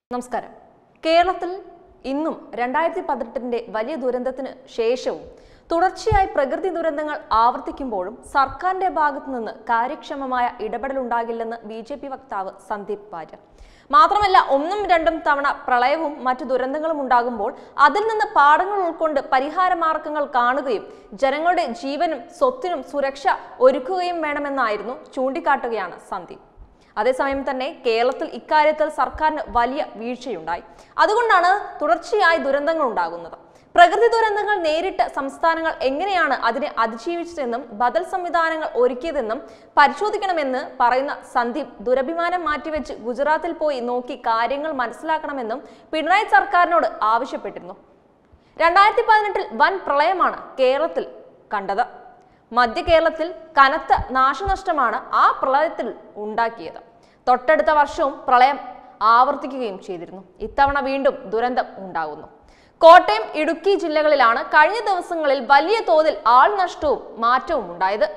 നമസ്കാരം കേരളത്തിൽ ഇന്നും രണ്ടായിരത്തി പതിനെട്ടിന്റെ വലിയ ദുരന്തത്തിന് ശേഷവും തുടർച്ചയായി പ്രകൃതി ദുരന്തങ്ങൾ ആവർത്തിക്കുമ്പോഴും സർക്കാരിന്റെ ഭാഗത്തു നിന്ന് കാര്യക്ഷമമായ ഇടപെടലുണ്ടാകില്ലെന്ന് ബി ജെ പി വക്താവ് സന്ദീപ് വാര്യർ മാത്രമല്ല ഒന്നും രണ്ടും തവണ പ്രളയവും മറ്റു ദുരന്തങ്ങളും ഉണ്ടാകുമ്പോൾ അതിൽ നിന്ന് പാഠങ്ങൾ ഉൾക്കൊണ്ട് പരിഹാര മാർഗങ്ങൾ കാണുകയും ജനങ്ങളുടെ ജീവനും സ്വത്തിനും സുരക്ഷ ഒരുക്കുകയും വേണമെന്നായിരുന്നു ചൂണ്ടിക്കാട്ടുകയാണ് സന്ദീപ് അതേസമയം തന്നെ കേരളത്തിൽ ഇക്കാര്യത്തിൽ സർക്കാരിന് വലിയ വീഴ്ചയുണ്ടായി അതുകൊണ്ടാണ് തുടർച്ചയായി ദുരന്തങ്ങൾ ഉണ്ടാകുന്നത് പ്രകൃതി ദുരന്തങ്ങൾ നേരിട്ട് സംസ്ഥാനങ്ങൾ എങ്ങനെയാണ് അതിനെ അതിജീവിച്ചതെന്നും ബദൽ സംവിധാനങ്ങൾ ഒരുക്കിയതെന്നും പരിശോധിക്കണമെന്ന് പറയുന്ന സന്ദീപ് ദുരഭിമാനം മാറ്റിവെച്ച് ഗുജറാത്തിൽ പോയി നോക്കി കാര്യങ്ങൾ മനസ്സിലാക്കണമെന്നും പിണറായി സർക്കാരിനോട് ആവശ്യപ്പെട്ടിരുന്നു രണ്ടായിരത്തി പതിനെട്ടിൽ വൻ പ്രളയമാണ് കേരളത്തിൽ കണ്ടത് മധ്യ കേരളത്തിൽ കനത്ത നാശനഷ്ടമാണ് ആ പ്രളയത്തിൽ ഉണ്ടാക്കിയത് തൊട്ടടുത്ത വർഷവും പ്രളയം ആവർത്തിക്കുകയും ചെയ്തിരുന്നു ഇത്തവണ വീണ്ടും ദുരന്തം ഉണ്ടാകുന്നു കോട്ടയം ഇടുക്കി ജില്ലകളിലാണ് കഴിഞ്ഞ ദിവസങ്ങളിൽ വലിയ തോതിൽ ആൾനഷ്ടവും മാറ്റവും ഉണ്ടായത്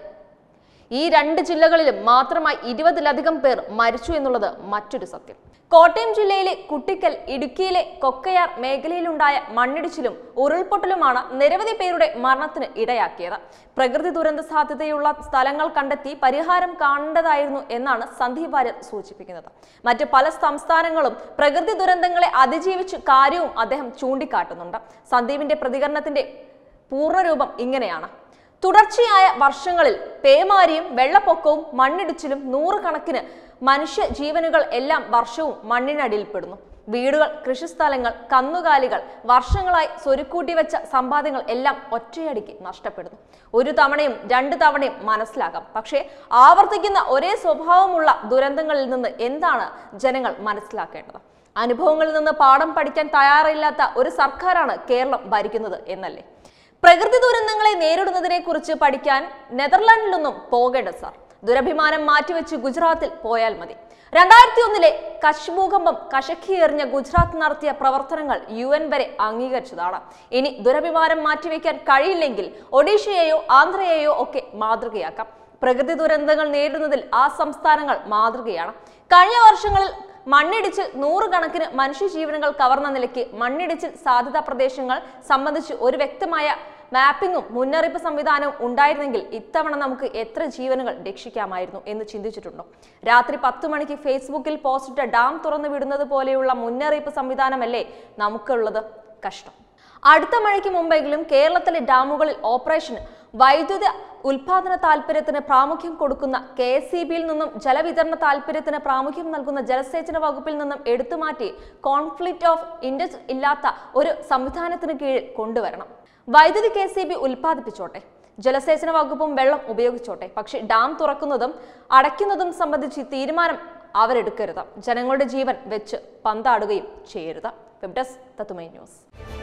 ഈ രണ്ട് ജില്ലകളിലും മാത്രമായി ഇരുപതിലധികം പേർ മരിച്ചു എന്നുള്ളത് മറ്റൊരു സത്യം കോട്ടയം ജില്ലയിലെ കുട്ടിക്കൽ ഇടുക്കിയിലെ കൊക്കയാർ മേഖലയിലുണ്ടായ മണ്ണിടിച്ചിലും ഉരുൾപൊട്ടലുമാണ് നിരവധി പേരുടെ മരണത്തിന് ഇടയാക്കിയത് പ്രകൃതി ദുരന്ത സാധ്യതയുള്ള സ്ഥലങ്ങൾ കണ്ടെത്തി പരിഹാരം കാണേണ്ടതായിരുന്നു എന്നാണ് സന്ദീപ് വാര്യർ സൂചിപ്പിക്കുന്നത് മറ്റ് പല സംസ്ഥാനങ്ങളും പ്രകൃതി ദുരന്തങ്ങളെ അതിജീവിച്ച് കാര്യവും അദ്ദേഹം ചൂണ്ടിക്കാട്ടുന്നുണ്ട് സന്ദീപിന്റെ പ്രതികരണത്തിന്റെ പൂർണ്ണരൂപം ഇങ്ങനെയാണ് തുടർച്ചയായ വർഷങ്ങളിൽ പേമാരിയും വെള്ളപ്പൊക്കവും മണ്ണിടിച്ചിലും നൂറുകണക്കിന് മനുഷ്യ ജീവനുകൾ എല്ലാം വർഷവും മണ്ണിനടിയിൽപ്പെടുന്നു വീടുകൾ കൃഷിസ്ഥലങ്ങൾ കന്നുകാലികൾ വർഷങ്ങളായി സ്വരുക്കൂട്ടി വെച്ച സമ്പാദ്യങ്ങൾ എല്ലാം ഒറ്റയടിക്ക് നഷ്ടപ്പെടുന്നു ഒരു തവണയും രണ്ട് തവണയും മനസ്സിലാകാം പക്ഷേ ആവർത്തിക്കുന്ന ഒരേ സ്വഭാവമുള്ള ദുരന്തങ്ങളിൽ നിന്ന് എന്താണ് ജനങ്ങൾ മനസ്സിലാക്കേണ്ടത് അനുഭവങ്ങളിൽ നിന്ന് പാഠം പഠിക്കാൻ തയ്യാറില്ലാത്ത ഒരു സർക്കാരാണ് കേരളം ഭരിക്കുന്നത് എന്നല്ലേ പ്രകൃതി ദുരന്തങ്ങളെ നേരിടുന്നതിനെ കുറിച്ച് പഠിക്കാൻ നെതർലാൻഡിലൊന്നും പോകേണ്ട സാർ ദുരഭിമാനം മാറ്റിവെച്ച് ഗുജറാത്തിൽ പോയാൽ മതി രണ്ടായിരത്തി ഒന്നിലെ കച്ച് ഭൂകമ്പം കശക്കിയെറിഞ്ഞ ഗുജറാത്ത് നടത്തിയ പ്രവർത്തനങ്ങൾ യു എൻ വരെ അംഗീകരിച്ചതാണ് ഇനി ദുരഭിമാനം മാറ്റിവെക്കാൻ കഴിയില്ലെങ്കിൽ ഒഡീഷയെയോ ആന്ധ്രയെയോ ഒക്കെ മാതൃകയാക്കാം പ്രകൃതി ദുരന്തങ്ങൾ നേരിടുന്നതിൽ ആ സംസ്ഥാനങ്ങൾ മാതൃകയാണ് കഴിഞ്ഞ വർഷങ്ങളിൽ മണ്ണിടിച്ചിൽ നൂറുകണക്കിന് മനുഷ്യജീവനുകൾ കവർന്ന നിലയ്ക്ക് മണ്ണിടിച്ചിൽ സാധ്യതാ പ്രദേശങ്ങൾ സംബന്ധിച്ച് ഒരു വ്യക്തമായ മാപ്പിംഗും മുന്നറിയിപ്പ് സംവിധാനവും ഉണ്ടായിരുന്നെങ്കിൽ ഇത്തവണ നമുക്ക് എത്ര ജീവനുകൾ രക്ഷിക്കാമായിരുന്നു എന്ന് ചിന്തിച്ചിട്ടുണ്ടോ രാത്രി പത്ത് മണിക്ക് ഫേസ്ബുക്കിൽ പോസ്റ്റിട്ട ഡാം തുറന്നു വിടുന്നത് പോലെയുള്ള മുന്നറിയിപ്പ് സംവിധാനമല്ലേ നമുക്കുള്ളത് കഷ്ടം അടുത്ത മഴയ്ക്ക് മുമ്പെങ്കിലും കേരളത്തിലെ ഡാമുകളിൽ ഓപ്പറേഷൻ വൈദ്യുത ഉൽപാദന താല്പര്യത്തിന് പ്രാമുഖ്യം കൊടുക്കുന്ന കെ എസ് സി ബിയിൽ നിന്നും ജലവിതരണ താല്പര്യത്തിന് പ്രാമുഖ്യം നൽകുന്ന ജലസേചന വകുപ്പിൽ നിന്നും എടുത്തുമാറ്റി കോൺഫ്ലിക്റ്റ് ഓഫ് ഇൻട്രസ്റ്റ് ഇല്ലാത്ത ഒരു സംവിധാനത്തിന് കീഴിൽ കൊണ്ടുവരണം വൈദ്യുതി കെ സി ബി ഉൽപ്പാദിപ്പിച്ചോട്ടെ ജലസേചന വകുപ്പും വെള്ളം ഉപയോഗിച്ചോട്ടെ പക്ഷേ ഡാം തുറക്കുന്നതും അടയ്ക്കുന്നതും സംബന്ധിച്ച് തീരുമാനം അവരെടുക്കരുത് ജനങ്ങളുടെ ജീവൻ വെച്ച് പന്താടുകയും ചെയ്യരുത് വെബ് ഡെസ്ക് തത്തുമൈ ന്യൂസ്